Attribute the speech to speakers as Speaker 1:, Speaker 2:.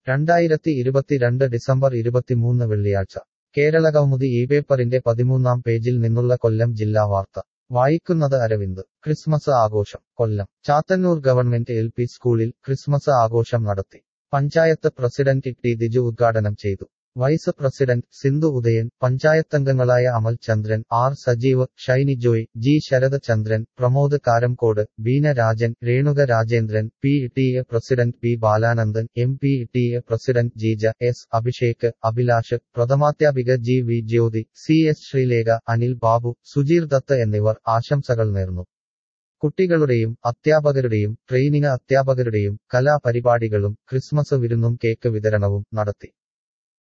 Speaker 1: രണ്ടായിരത്തി ഇരുപത്തിരണ്ട് ഡിസംബർ ഇരുപത്തിമൂന്ന് വെള്ളിയാഴ്ച കേരളകൗമുദി ഈ പേപ്പറിന്റെ പതിമൂന്നാം പേജിൽ നിന്നുള്ള കൊല്ലം ജില്ലാ വാർത്ത വായിക്കുന്നത് അരവിന്ദ് ക്രിസ്മസ് ആഘോഷം Kollam Chathannoor government L P സ്കൂളിൽ ക്രിസ്മസ് ആഘോഷം നടത്തി പഞ്ചായത്ത് പ്രസിഡന്റ് ടി ദിജു ഉദ്ഘാടനം ചെയ്തു വൈസ് പ്രസിഡന്റ് സിന്ധു ഉദയൻ പഞ്ചായത്തംഗങ്ങളായ Amal Chandran R Sajeev Shiny Joy G Sarath Chandran Pramod Karamcode Beena Rajan Renuka Rajendran P T A president P Balanandan M P T A president Jeeja S Abhishek Abhilash പ്രഥമാധ്യാപിക G V Jyothi C S Sreelekha Anil Babu Sujeer Dath എന്നിവർ ആശംസകൾ നേർന്നു കുട്ടികളുടെയും അധ്യാപകരുടെയും ട്രെയിനിങ് അധ്യാപകരുടെയും കലാപരിപാടികളും ക്രിസ്മസ് വിരുന്നും കേക്ക് വിതരണവും നടത്തി